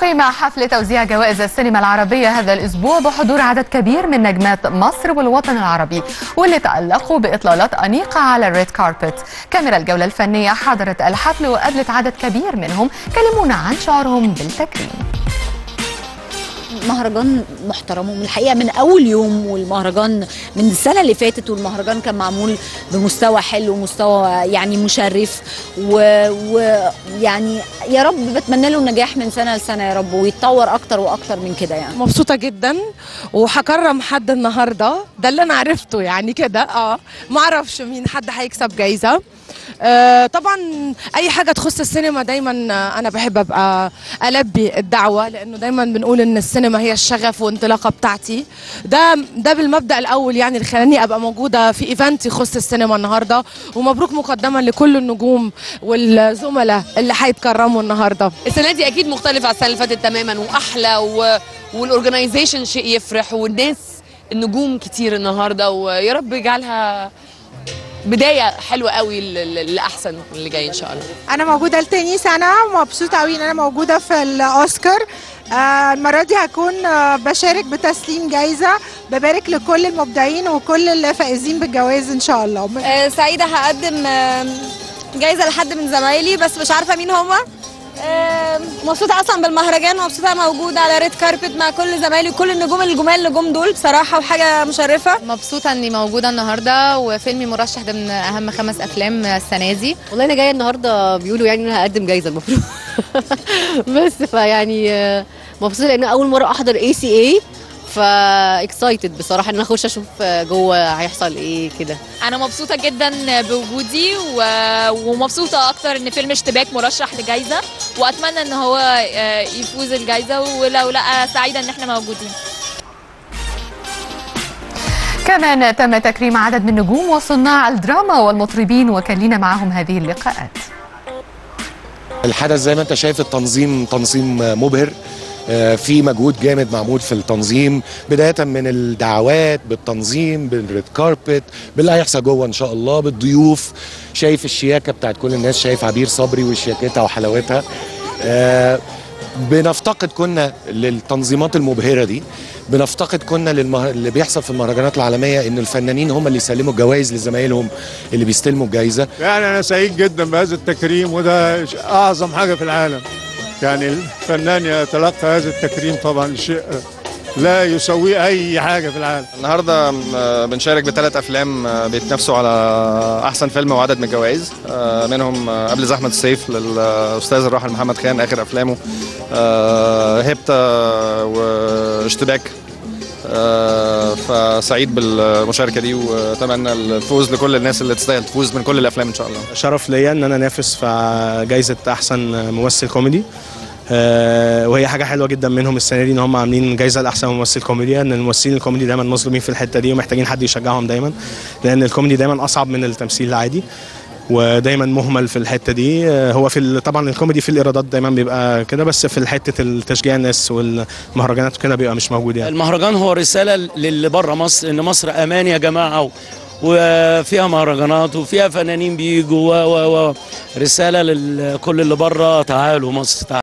أقيم حفل توزيع جوائز السينما العربية هذا الأسبوع بحضور عدد كبير من نجمات مصر والوطن العربي واللي تألقوا بإطلالات أنيقة على الريد كاربت كاميرا الجولة الفنية حضرت الحفل وقابلت عدد كبير منهم كلمونا عن شعورهم بالتكريم مهرجان محترم ومن الحقيقه من اول يوم والمهرجان من السنه اللي فاتت والمهرجان كان معمول بمستوى حلو ومستوى يعني مشرف ويعني يا رب بتمنى له النجاح من سنه لسنه يا رب ويتطور اكتر واكتر من كده يعني مبسوطة جدا وهكرم حد النهارده ده اللي انا عرفته يعني كده اه ما اعرفش مين حد هيكسب جايزة آه طبعا اي حاجة تخص السينما دايما آه، انا بحب ابقى البي الدعوة لانه دايما بنقول ان السينما هي الشغف والانطلاقة بتاعتي ده ده بالمبدأ الاول يعني اللي خلاني ابقى موجودة في ايفنت يخص السينما النهارده ومبروك مقدما لكل النجوم والزملاء اللي هيتكرموا النهارده السنه دي اكيد مختلف عن السنه اللي فاتت تماما واحلى و... والاورجنايزيشن شيء يفرح والناس النجوم كتير النهارده ويا رب يجعلها بدايه حلوه قوي ل- ل- لاحسن اللي جاي ان شاء الله انا موجوده لتاني سنه ومبسوطه قوي ان انا موجوده في الاوسكار آه، المره دي هكون آه، بشارك بتسليم جايزه ببارك لكل المبدعين وكل الفائزين بالجوائز ان شاء الله آه، سعيدة هقدم آه، جايزة لحد من زمايلي بس مش عارفة مين هما آه، مبسوطة أصلا بالمهرجان ومبسوطة موجودة على ريد كاربت مع كل زمايلي وكل النجوم الجمال اللي جم دول بصراحة وحاجة مشرفة مبسوطة اني موجودة النهاردة وفيلمي مرشح ده من اهم خمس افلام السنة دي والله انا جايه النهارده بيقولوا يعني ان انا هقدم جايزه المفروض بس فيعني آه، مبسوطه لان اول مره احضر اي سي اي فا اكسايتد بصراحه ان انا اخش اشوف آه، جوه هيحصل ايه كده أنا مبسوطة جدا بوجودي و... ومبسوطة أكتر إن فيلم اشتباك مرشح لجايزة وأتمنى إن هو آه، يفوز الجايزة ولو لأ سعيدة إن إحنا موجودين كمان تم تكريم عدد من نجوم وصناع الدراما والمطربين وكان لنا معهم هذه اللقاءات الحدث زي ما انت شايف التنظيم تنظيم مبهر آه، في مجهود جامد معمول في التنظيم بداية من الدعوات بالتنظيم بالريد كاربت باللي هيحصل جوه ان شاء الله بالضيوف شايف الشياكة بتاعت كل الناس شايف عبير صبري وشياكتها وحلاوتها آه، بنفتقد كنا للتنظيمات المبهرة دي بنفتقد كنا للمه... اللي بيحصل في المهرجانات العالمية ان الفنانين هم اللي يسلموا الجوائز لزمايلهم اللي بيستلموا الجائزة يعني انا سعيد جدا بهذا التكريم وده ش- اعظم حاجه في العالم يعني الفنان يتلقى هذا التكريم طبعا شيء لا يسويه اي حاجه في العالم النهارده آه، بنشارك بثلاث افلام آه، بيتنافسوا على احسن فيلم وعدد من الجوائز آه، منهم آه، قبل زحمه السيف للاستاذ الراحل محمد خان اخر افلامه آه، هيبتا واشتباك آه، فسعيد بالمشاركه دي واتمنى الفوز لكل الناس اللي تستاهل تفوز من كل الافلام ان شاء الله شرف ليا ان انا انافس في جائزه احسن ممثل كوميدي آه، وهي حاجه حلوه جدا منهم السنه دي ان هم عاملين جائزه لاحسن ممثل كوميديا ان الممثلين الكوميدي دايما مظلومين في الحته دي ومحتاجين حد يشجعهم دايما لان الكوميدي دايما اصعب من التمثيل العادي ودايما مهمل في الحته دي آه، هو في ال- طبعا الكوميدي في الايرادات دايما بيبقى كده بس في حته التشجيع الناس والمهرجانات وكده بيبقى مش موجود يعني المهرجان هو رسالة للي بره مصر إن مصر أمان يا جماعة و- وفيها مهرجانات وفيها فنانين بيجوا و و و رسالة لكل اللي بره تعالوا مصر تعالوا